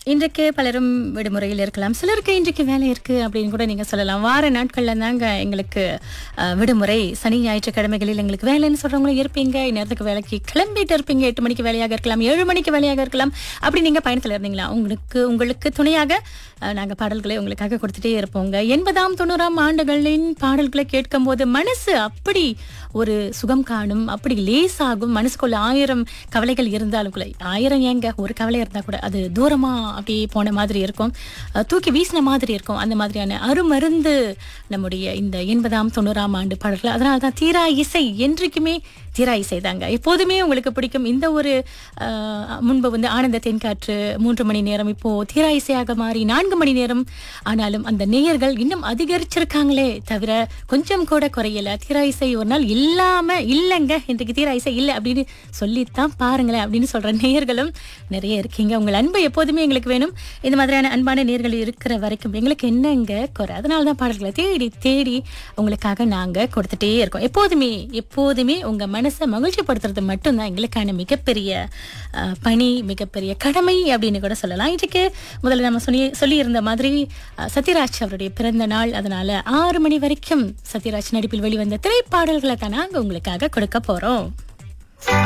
இன்றைக்கு பலரும் விடுமுறையில் இருக்கலாம் சிலருக்கு இன்றைக்கு வேலை இருக்கு அப்படின்னு கூட நீங்க சொல்லலாம் வார நாட்கள்ல தாங்க எங்களுக்கு அஹ், விடுமுறை சனி ஞாயிற்றுக்கிழமைகளில் எங்களுக்கு வேலைன்னு சொல்றவங்களும் இருப்பீங்க இந்நேரத்துக்கு வேலைக்கு கிளம்பிட்டு இருப்பீங்க எட்டு மணிக்கு வேலையாக இருக்கலாம் ஏழு மணிக்கு வேலையாக இருக்கலாம் அப்படி நீங்க பயணத்துல இருந்தீங்களா உங்களுக்கு உங்களுக்கு துணையாக அஹ், நாங்க பாடல்களை உங்களுக்காக கொடுத்துட்டே இருப்போங்க எண்பதாம் தொண்ணூறாம் ஆண்டுகளின் பாடல்களை கேட்கும் போது மனசு அப்படி ஒரு சுகம் காணும் அப்படி லேசாகும் மனசுக்குள்ள ஆயிரம் கவலைகள் இருந்தாலும் கூட ஆயிரம் ஏங்க ஒரு கவலை இருந்தா கூட அது தூரமா அப்படியே போன மாதிரி இருக்கும் அஹ் தூக்கி வீசின மாதிரி இருக்கும் அந்த மாதிரியான அருமருந்து நம்முடைய இந்த எண்பதாம் தொண்ணூறாம் ஆண்டு பாடல்கள் அதனால தான் தீரா இசை என்றைக்குமே தீரா இசை தாங்க எப்போதுமே உங்களுக்கு பிடிக்கும் இந்த ஒரு அஹ், முன்பு வந்து ஆனந்த தென்காற்று மூன்று மணி நேரம் இப்போ தீரா இசையாக மாறி நான்கு மணி நேரம் ஆனாலும் அந்த நேயர்கள் இன்னும் அதிகரிச்சிருக்காங்களே தவிர கொஞ்சம் கூட குறையல தீரா இசை ஒரு நாள் இல்லாம இல்லைங்க இன்றைக்கு தீரா இசை இல்லை அப்படின்னு சொல்லித்தான் பாருங்களேன் அப்படின்னு சொல்ற நேயர்களும் நிறைய இருக்கீங்க உங்கள் அன்பு எப்போதுமே எங்களுக்கு வேணும் இந்த மாதிரியான அன்பான நேர்கள் இருக்கிற வரைக்கும் எங்களுக்கு என்னங்க குறை அதனால தான் பாடல்களை தேடி தேடி உங்களுக்காக நாங்க கொடுத்துட்டே இருக்கோம் எப்போதுமே எப்போதுமே உங்க மனசை மகிழ்ச்சிப்படுத்துறது மட்டும்தான் எங்களுக்கான மிகப்பெரிய அஹ், பணி மிகப்பெரிய கடமை அப்படின்னு கூட சொல்லலாம் இன்றைக்கு முதல்ல நம்ம சொல்லி சொல்லியிருந்த மாதிரி அஹ், சத்யராஜ் அவருடைய பிறந்த நாள் அதனால ஆறு மணி வரைக்கும் சத்யராஜ் நடிப்பில் வெளிவந்த திரைப்பாடல்களை தான் நாங்க உங்களுக்காக கொடுக்க போறோம்